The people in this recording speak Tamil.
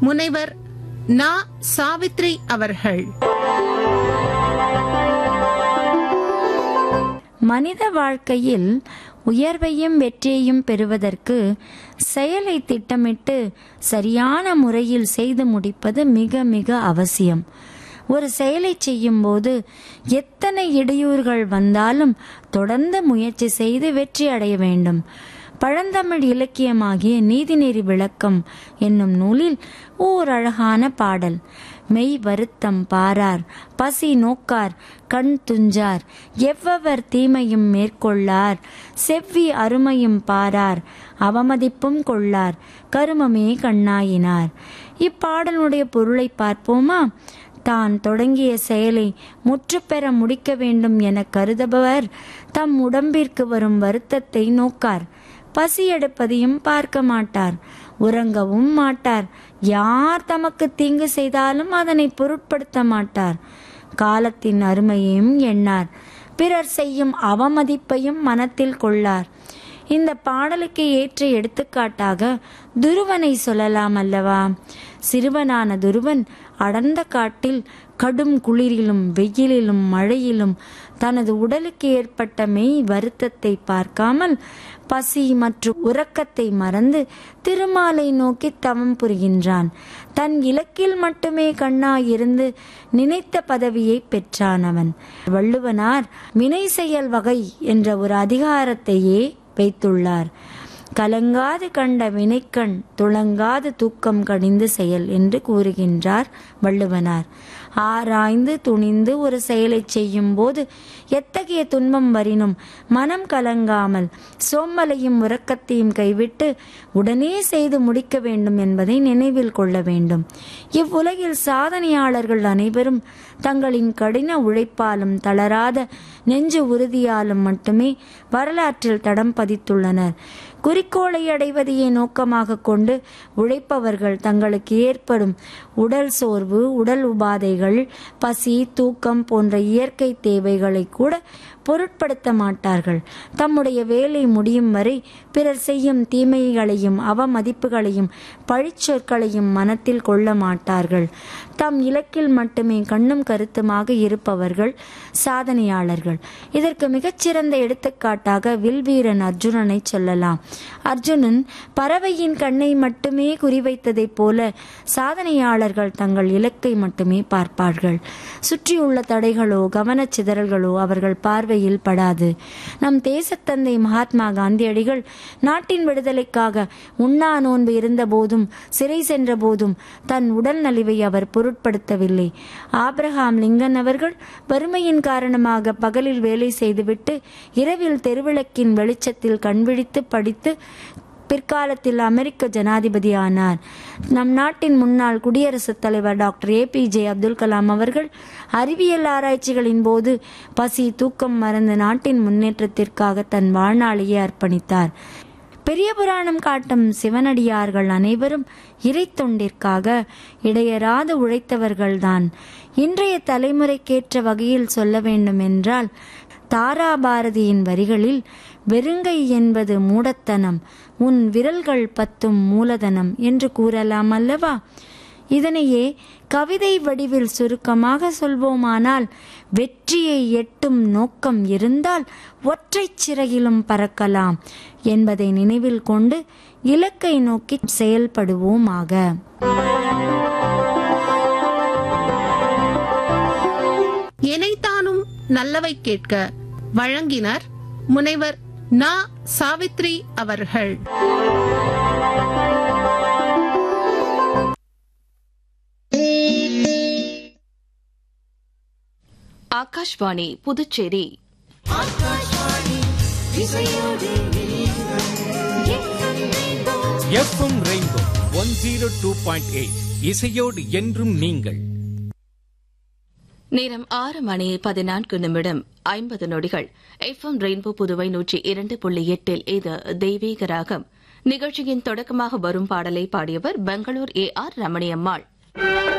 முனைவர் நா சாவித்ரி அவர்கள் மனித வாழ்க்கையில் உயர்வையும் வெற்றியையும் பெறுவதற்கு செயலை திட்டமிட்டு சரியான முறையில் செய்து முடிப்பது மிக மிக அவசியம் ஒரு செயலை செய்யும்போது எத்தனை இடையூறுகள் வந்தாலும் தொடர்ந்து முயற்சி செய்து வெற்றி அடைய வேண்டும் பழந்தமிழ் இலக்கியமாகிய நீதிநெறி விளக்கம் என்னும் நூலில் ஓர் அழகான பாடல் மெய் வருத்தம் பாரார் பசி நோக்கார் கண் துஞ்சார் எவ்வவர் தீமையும் மேற்கொள்ளார் செவ்வி அருமையும் பாரார் அவமதிப்பும் கொள்ளார் கருமமே கண்ணாயினார் இப்பாடலுடைய பொருளை பார்ப்போமா தான் தொடங்கிய செயலை முற்றுப்பெற முடிக்க வேண்டும் என கருதுபவர் தம் உடம்பிற்கு வரும் வருத்தத்தை நோக்கார் பசி எடுப்பதையும் பார்க்க மாட்டார் உறங்கவும் மாட்டார் யார் தமக்கு தீங்கு செய்தாலும் அதனை பொருட்படுத்த மாட்டார் காலத்தின் அருமையையும் எண்ணார் பிறர் செய்யும் அவமதிப்பையும் மனத்தில் கொள்ளார் இந்த பாடலுக்கு ஏற்ற எடுத்துக்காட்டாக துருவனை சொல்லலாம் அல்லவா சிறுவனான துருவன் அடர்ந்த காட்டில் கடும் குளிரிலும் வெயிலிலும் மழையிலும் தனது உடலுக்கு ஏற்பட்ட மெய் வருத்தத்தை பார்க்காமல் பசி மற்றும் உறக்கத்தை மறந்து திருமாலை நோக்கி தவம் புரிகின்றான் தன் இலக்கில் மட்டுமே கண்ணாயிருந்து நினைத்த பதவியை பெற்றான் அவன் வள்ளுவனார் வினை செயல் வகை என்ற ஒரு அதிகாரத்தையே வைத்துள்ளார் கலங்காது கண்ட வினைக்கண் துளங்காது தூக்கம் கடிந்து செயல் என்று கூறுகின்றார் வள்ளுவனார் ஆராய்ந்து துணிந்து ஒரு செயலை செய்யும் போது எத்தகைய துன்பம் வரினும் மனம் கலங்காமல் சோம்பலையும் உறக்கத்தையும் கைவிட்டு உடனே செய்து முடிக்க வேண்டும் என்பதை நினைவில் கொள்ள வேண்டும் இவ்வுலகில் சாதனையாளர்கள் அனைவரும் தங்களின் கடின உழைப்பாலும் தளராத நெஞ்சு உறுதியாலும் மட்டுமே வரலாற்றில் தடம் பதித்துள்ளனர் குறிக்கோளை அடைவதையே நோக்கமாக கொண்டு உழைப்பவர்கள் தங்களுக்கு ஏற்படும் உடல் சோர்வு உடல் உபாதைகள் பசி தூக்கம் போன்ற இயற்கை தேவைகளை கூட பொருட்படுத்த மாட்டார்கள் தம்முடைய வேலை முடியும் வரை பிறர் செய்யும் தீமைகளையும் அவமதிப்புகளையும் பழிச்சொற்களையும் மனத்தில் கொள்ள மாட்டார்கள் தம் இலக்கில் மட்டுமே கண்ணும் கருத்துமாக இருப்பவர்கள் சாதனையாளர்கள் இதற்கு மிகச்சிறந்த எடுத்துக்காட்டாக வில்வீரன் அர்ஜுனனை சொல்லலாம் அர்ஜுனன் பறவையின் கண்ணை மட்டுமே குறிவைத்ததைப் போல சாதனையாளர்கள் தங்கள் இலக்கை மட்டுமே பார்ப்பார்கள் சுற்றியுள்ள தடைகளோ கவனச்சிதறல்களோ அவர்கள் பார்வையில் படாது நம் தேசத்தந்தை மகாத்மா காந்தியடிகள் நாட்டின் விடுதலைக்காக உண்ணா நோன்பு இருந்த போதும் சிறை சென்ற போதும் தன் உடல் நலிவை அவர் பொருட்படுத்தவில்லை ஆப்ரஹாம் லிங்கன் அவர்கள் வறுமையின் காரணமாக பகலில் வேலை செய்துவிட்டு இரவில் தெருவிளக்கின் வெளிச்சத்தில் கண்விழித்து படித்து பிற்காலத்தில் அமெரிக்க ஜனாதிபதி ஆனார் நம் நாட்டின் முன்னாள் குடியரசுத் தலைவர் doctor A P J Abdul Kalam அவர்கள் அறிவியல் ஆராய்ச்சிகளின் போது பசி தூக்கம் மறந்து நாட்டின் முன்னேற்றத்திற்காக தன் வாழ்நாளையே அர்ப்பணித்தார் பெரிய புராணம் காட்டும் சிவனடியார்கள் அனைவரும் இறை தொண்டிற்காக இடையராது உழைத்தவர்கள்தான் இன்றைய தலைமுறைக்கேற்ற வகையில் சொல்ல வேண்டும் என்றால் தாராபாரதியின் வரிகளில் வெறுங்கை என்பது மூடத்தனம் உன் விரல்கள் பத்தும் மூலதனம் என்று கூறலாம் அல்லவா இதனையே கவிதை வடிவில் சுருக்கமாக சொல்வோமானால் வெற்றியை எட்டும் நோக்கம் இருந்தால் ஒற்றைச் சிறகிலும் பறக்கலாம் என்பதை நினைவில் கொண்டு இலக்கை நோக்கி செயல்படுவோமாக எனைத்தானும் நல்லவை கேட்க வழங்கினர் முனைவர் நா சாவித்ரி அவர்கள் Akashvani Puducherry FM rainbow one zero two point eight இசையோடு என்றும் நீங்கள் நேரம் ஆறு மணி பதினான்கு நிமிடம் ஐம்பது நொடிகள் எஃப்எம் ரெயின்போ புதுவை நூற்றி இரண்டு புள்ளி எட்டில் இது தெய்வீக ராகம் நிகழ்ச்சியின் தொடக்கமாக வரும் பாடலை பாடியவர் பெங்களூர் ஏ ஆர் ரமணியம்மாள்